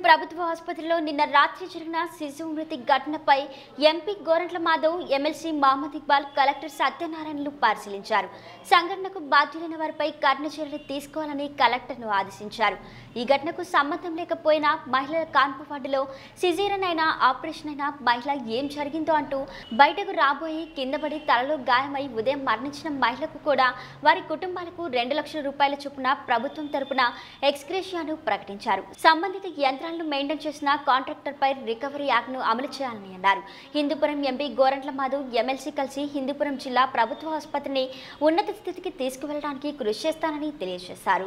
ప్రభుత్వ ఆసుపత్రిలో నిన్న రాత్రి జరిగిన శిశువు మృతి ఘటనపై MP Gorantla Madhav MLC Mohammed Iqbal collector సత్యనారాయణలు పరిశీలించారు సంఘటనకు బాధ్యులైన వారిపై కఠిన చర్యలు తీసుకోవాలని కలెక్టర్ను ఆదేశించారు ఈ ఘటనకు సంబంధం లేకపోయినా మహిళల కాన్పు వార్డులో సిజేరియన్ అయినా ఆపరేషన్ అయినా మహిళ ఏం జరిగిందో అంటూ బయటకు రాబోయి కిందపడి తలలో గాయమై ఉదయం మరణించిన మహిళకు కూడా వారి కుటుంబాలకు రెండు లక్షల రూపాయల చొప్పున ప్రభుత్వం తరపున ఎక్స్గ్రేషియాను ప్రకటించారు సంబంధిత యంత్రాలను మెయింటైన్ చేసిన కాంట్రాక్టర్పై రికవరీ యాక్ట్ను అమలు చేయాలని అన్నారు హిందూపురం ఎంపీ గోరంట్ల మాధవ్ ఎమ్మెల్సీ కలిసి హిందూపురం జిల్లా ప్రభుత్వ ఆసుపత్రిని ఉన్నత స్థితికి తీసుకువెళ్ళడానికి కృషి చేస్తానని తెలియజేశారు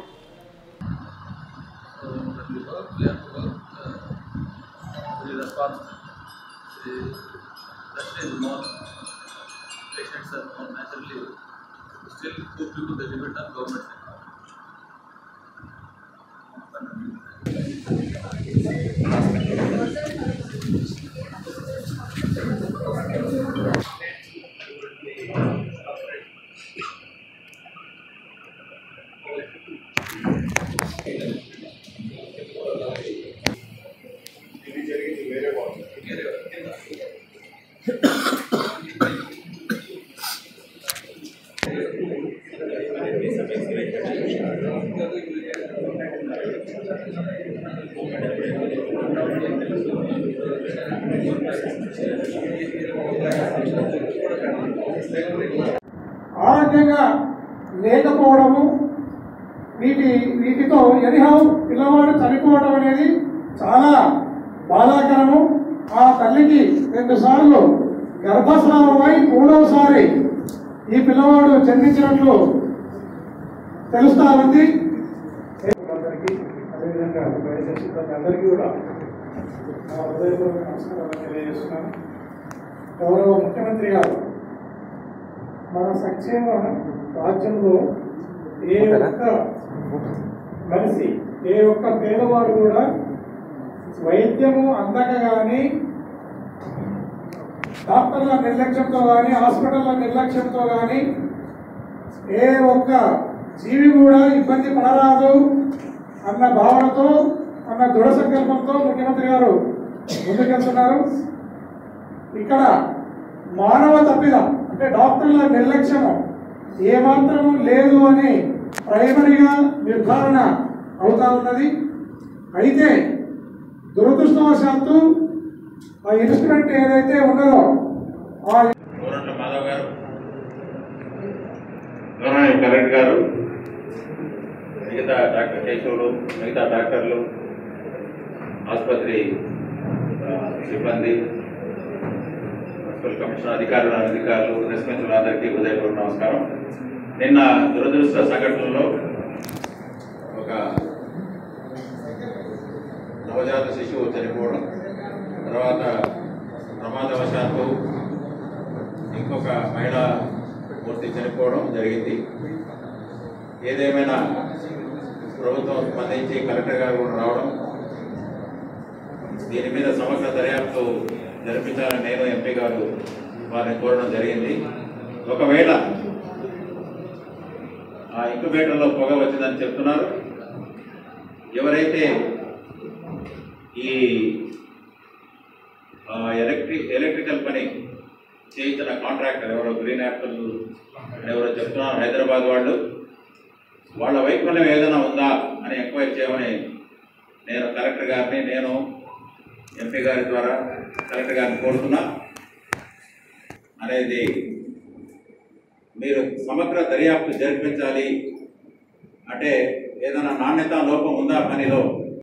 the response the that is more patients are more naturally still two people they depend on government ఆరోగ్యంగా లేకపోవడము వీటి వీటితో ఎనిహౌ పిల్లవాడు చనిపోవడం అనేది చాలా బాధాకరము ఆ తల్లికి రెండు సార్లు గర్భస్రావమై మూడవసారి ఈ పిల్లవాడు జన్మించినట్లు తెలుస్తా ఉంది అందరికీ అదేవిధంగా వైఎస్ఆర్ సిబ్బంది అందరికీ కూడా నా హృదయపూర్వక నమస్కారాలు తెలియజేస్తున్నాను గౌరవ ముఖ్యమంత్రి గారు మన సంక్షేమ రాజ్యంలో ఏ ఒక్క మనిషి ఏ ఒక్క పేదవాడు కూడా వైద్యము అందక కానీ డాక్టర్ల నిర్లక్ష్యంతో కానీ హాస్పిటల్ల నిర్లక్ష్యంతో కానీ ఏ ఒక్క జీవి కూడా ఇబ్బంది పడరాదు అన్న భావనతో అన్న దృఢ సంకల్పంతో ముఖ్యమంత్రి గారు ముందుకెళ్తున్నారు ఇక్కడ మానవ తప్పిదం అంటే డాక్టర్ల నిర్లక్ష్యము ఏమాత్రము లేదు అని ప్రైమరీగా నిర్ధారణ అవుతా ఉన్నది అయితే దురదృష్టవశాత్తు ఆ ఇన్స్ట్రుమెంట్ ఏదైతే ఉన్నదో ఆ గోరంట్ల మాధవ్ గారు గౌరవనీయ కలెక్టర్ గారు మిగతా డాక్టర్ కేశవులు మిగతా డాక్టర్లు ఆసుపత్రి ఆ, సిబ్బంది మున్సిపల్ కమిషనర్ అధికారులు అధికారులు ప్రెస్ మిత్రులందరికీ ఉదయపూర్వ నమస్కారం నిన్న దురదృష్ట సంఘటనలో ఒక నవజాత శిశువు చనిపోవడం తర్వాత ప్రమాదవశాత్తు ఇంకొక మహిళా మూర్తి చనిపోవడం జరిగింది ఏదేమైనా ప్రభుత్వం స్పందించి కలెక్టర్ గారు కూడా రావడం దీని మీద సమగ్ర దర్యాప్తు జరిపించాలని నేను ఎంపీ గారు వారిని కోరడం జరిగింది ఒకవేళ ఆ ఇంక్యుబేటర్లో పొగ వచ్చిందని చెప్తున్నారు ఎవరైతే ఈ ఆ, ఎలక్ట్రిక్ ఎలక్ట్రికల్ పని చేయించిన కాంట్రాక్టర్ ఎవరో గ్రీన్ యాపిల్ అని ఎవరో చెప్తున్నారు హైదరాబాద్ వాళ్ళు వాళ్ళ వైఫల్యం ఏదైనా ఉందా అని ఎంక్వైరీ చేయమని నేను కలెక్టర్ గారిని నేను ఎంపీ గారి ద్వారా కలెక్టర్ గారిని కోరుతున్నా అనేది మీరు సమగ్ర దర్యాప్తు జరిపించాలి అంటే ఏదైనా నాణ్యత లోపం ఉందా పనిలో